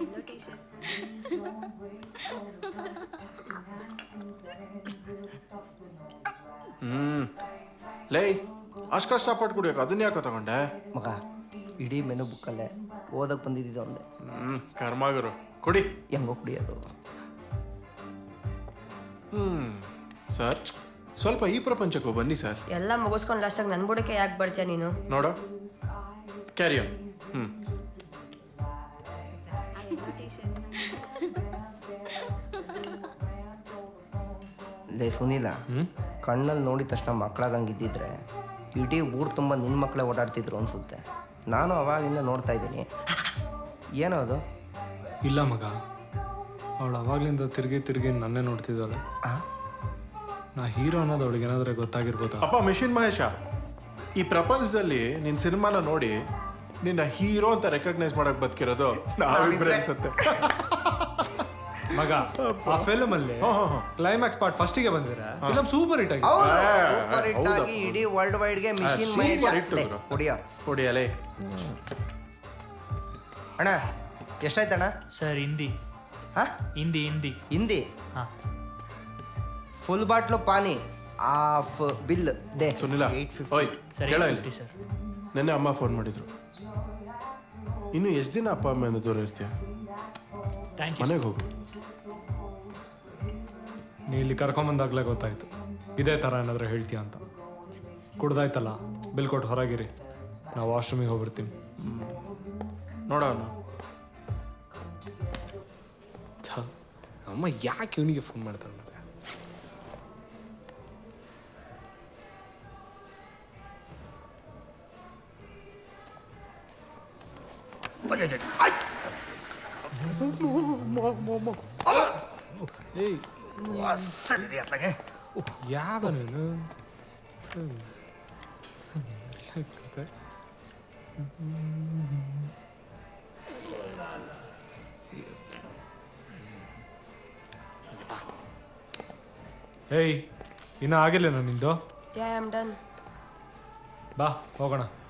ಹ್ಮ್ ಲೇ ಅಷ್ಟು ಕಷ್ಟಪಟ್ಟು ಕುಡಿಯೋಕೆ ಅದನ್ನ ಯಾಕೋ ತಗೊಂಡೆ ಮಗ ಇಡೀ ಮೆನು ಬುಕ್ಕಲ್ಲೇ ಓದಕ್ಕೆ ಬಂದಿದ್ದಿದ್ದು ಒಂದೇ ಹ್ಮ್ ಕರ್ಮಾಗರು ಕುಡಿ ಹೆಂಗೋ ಕುಡಿಯೋದು ಹ್ಮ್ ಸರ್ ಸ್ವಲ್ಪ ಈ ಪ್ರಪಂಚಕ್ಕೂ ಬನ್ನಿ ಸರ್ ಎಲ್ಲ ಮುಗಿಸ್ಕೊಂಡು ಲಾಸ್ಟಾಗಿ ನನ್ನ ಬುಡಕ್ಕೆ ಯಾಕೆ ಬರ್ತೀಯ ನೀನು ನೋಡೋ ಕ್ಯಾರಿಯರ್ ಹ್ಮ್ ಲೇ ಸುನೀಲ ಕಣ್ಣಲ್ಲಿ ನೋಡಿದ ತಕ್ಷಣ ಮಕ್ಕಳಾಗಂಗಿದ್ದಿದ್ರೆ ಇಡೀ ಊರು ತುಂಬ ನಿನ್ನ ಮಕ್ಕಳೇ ಓಡಾಡ್ತಿದ್ರು ಅನಿಸುತ್ತೆ ನಾನು ಅವಾಗಿಂದ ನೋಡ್ತಾ ಇದ್ದೀನಿ ಏನೋ ಅದು ಇಲ್ಲ ಮಗ ಅವಳು ಅವಾಗ್ಲಿಂದ ತಿರುಗಿ ತಿರುಗಿ ನನ್ನೇ ನೋಡ್ತಿದ್ದಾಳೆ ಆ? ನಾ ಹೀರೋ ಅನ್ನೋದು ಅವಳಿಗೆ ಏನಾದ್ರೆ ಗೊತ್ತಾಗಿರ್ಬೋದಾ ಅಪ್ಪ ಮಿಷಿನ್ ಮಹೇಶ ಈ ಪ್ರಪಂಚದಲ್ಲಿ ನಿನ್ ಸಿನಿಮಾನ ನೋಡಿ ನಿನ್ನ ಹೀರೋ ಅಂತ ರೆಕಗ್ನೈಸ್ ಮಾಡಕ್ ಬದುಕಿರೋದು ನಾವಿಬ್ರೆ ಅನ್ಸುತ್ತೆ ಮಗ ಆ ಫಿಲ್ಮ್ ಅಲ್ಲಿ ಕ್ಲೈಮ್ಯಾಕ್ಸ್ ಪಾರ್ಟ್ ಫಸ್ಟಿಗೆ ಬಂದಿರ ಫಿಲಮ್ ಸೂಪರ್ ಹಿಟ್ ಆಗಿದೆ ಹೌದು ಆ, ಸೂಪರ್ ಹಿಟ್ ಹೌದಪ್ಪ. ಆಗಿ ಇಡೀ ವರ್ಲ್ಡ್ ವೈಡ್ಗೆ ಮಿಷಿನ್ super ಮಹೇಶ್ hit ಲೇ, ಗುರು. ಕುಡಿಯೋ ಕುಡಿಯಲೇ ಅಣ್ಣ ಎಷ್ಟಾಯ್ತಣ್ಣ ಸರ್ ಹಿಂದಿ ಹಾ ಹಿಂದಿ ಹಿಂದಿ ಹಿಂದಿ ಹಾಂ ಫುಲ್ ಬಾಟ್ಲು ಪಾನಿ ಆಫ್ ಬಿಲ್ ದೇ ಸುನಿಲ ಏಯ್ಟ್ ಫಿಫ್ಟಿ ಓಯ್ ಸರ್ ಕೇಳ ಏಟ್ ಇಲ್ಲಿ. ಫಿಫ್ಟಿ ಸರ್ ನೆನ್ನೆ ಅಮ್ಮ ಫೋನ್ ಮಾಡಿದ್ರು ಇನ್ನು ಎಷ್ಟು ದಿನ ಅಪ್ಪ ಅಮ್ಮೆಯಿಂದ ದೂರ ಇರ್ತೀಯ ಥ್ಯಾಂಕ್ ಯು ಮನೆಗೆ ಹೋಗು ನೀ ಇಲ್ಲಿ ಕರ್ಕೊಂಬಂದಾಗ್ಲೇ ಗೊತ್ತಾಯ್ತು ಇದೇ ಥರ ಏನಾದರೂ ಹೇಳ್ತೀಯ ಅಂತ ಕುಡ್ದಾಯ್ತಲ್ಲ ಬಿಲ್ ಕೊಟ್ಟು ಹೊರಗಿರಿ ನಾವು ವಾಶ್ರೂಮಿಗೆ ಹೋಗ್ಬಿಡ್ತೀನಿ ನೋಡೋಣ ಛ, ಅಮ್ಮ ಯಾಕೆ ಇವನಿಗೆ ಫೋನ್ ಮಾಡ್ತಾರೆ ಮತ್ತೆ ಏಯ್ ಯಾವ ನೀನು ಹ್ಮ್. ಏಯ್ ಇನ್ನೂ ಆಗಿಲ್ಲ ನಿಂದು ಯಾ ಆಮ್ ಡನ್ ಬಾ ಹೋಗೋಣ